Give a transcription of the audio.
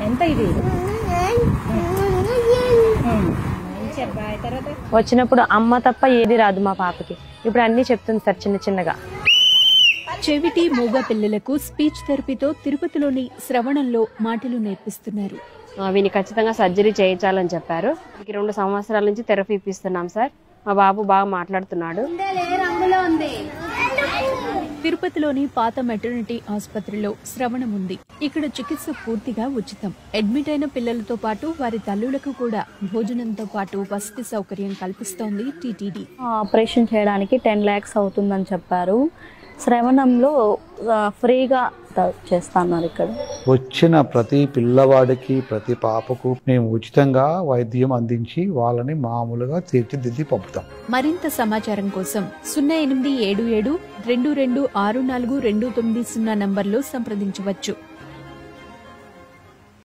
ఎంత ఇది మంచి అబ్బాయి తర్వాత వచ్చినప్పుడు అమ్మ తప్ప ఏది రాదు మా పాపకి ఇప్పుడు అన్ని చెప్తుంది సార్ చిన్న చిన్నగా చెవిటి మూగ పిల్లలకు స్పీచ్ థెరపీతో తిరుపతిలోని శ్రవణంలో మాటలు నేర్పిస్తున్నారు ఆ, వీని ఖచ్చితంగా సర్జరీ చేయించాలని చెప్పారు ఈ రెండు సంవత్సరాల నుంచి థెరపీ ఇప్పిస్తున్నాం సార్ మా బాబు బాగా మాట్లాడుతున్నాడు తిరుపతిలోని పాత మెటర్నిటీ ఆసుపత్రిలో శ్రవణం ఉంది ఇక్కడ చికిత్స పూర్తిగా ఉచితం అడ్మిట్ అయిన పిల్లలతో పాటు వారి తల్లులకు కూడా భోజనంతో పాటు వసతి సౌకర్యం కల్పిస్తోంది టీటీడీ ఆపరేషన్ చేయడానికి టెన్ ల్యాక్స్ అవుతుందని చెప్పారు శ్రవణంలో ఆ, ఫ్రీగా త- చేస్తున్నారు ఇక్కడ వచ్చిన ప్రతి పిల్లవాడికి ప్రతి పాపకు మేము ఉచితంగా వైద్యం అందించి వాళ్ళని మామూలుగా తీర్చిదిద్ది పంపుతాం మరింత సమాచారం కోసం సున్నా ఎనిమిది ఏడు ఏడు రెండు రెండు ఆరు నాలుగు రెండు తొమ్మిది సున్నా నంబర్లో సంప్రదించవచ్చు